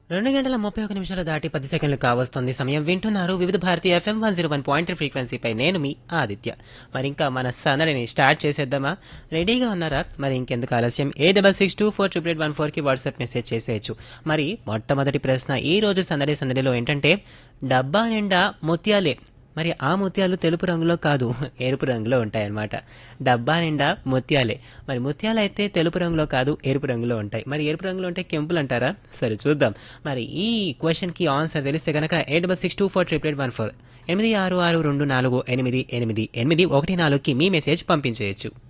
రెండు గంటల ముప్పై ఒక నిమిషాలు దాటి పది సెకండ్లు కావస్తుంది సమయం వింటున్నారు వివిధ భారతీయ FM one zero one point ఫ్రీక్వెన్సీపై నేను మీ ఆదిత్య మరి ఇంకా మన సందడిని స్టార్ట్ చేసేద్దామా రెడీగా ఉన్నారా మరి ఇంకెందుకు ఆలస్యం eight double six two four triple eight one ఫోర్కి వాట్సాప్ మెసేజ్ చేసేయచ్చు మరి మొట్టమొదటి ప్రశ్న ఈ రోజు సందడి సందడిలో ఏంటంటే డబ్బా నిండా ముత్యాలే మరి ఆ ముత్యాలు తెలుపు రంగులో కాదు ఎరుపు రంగులో ఉంటాయన్నమాట డబ్బా నిండా ముత్యాలే మరి ముత్యాలు అయితే తెలుపు రంగులో కాదు ఎరుపు రంగులో ఉంటాయి మరి ఎరుపు రంగులో ఉంటే కెంపులు అంటారా సరే చూద్దాం మరి ఈ క్వశ్చన్ కి ఆన్సర్ తెలిస్తే కనుక eight double six two four triple eight one four ఎనిమిది ఆరు ఆరు రెండు నాలుగు ఎనిమిది ఎనిమిది ఎనిమిది ఒకటి నాలుగుకి మీ మెసేజ్ పంపించేయచ్చు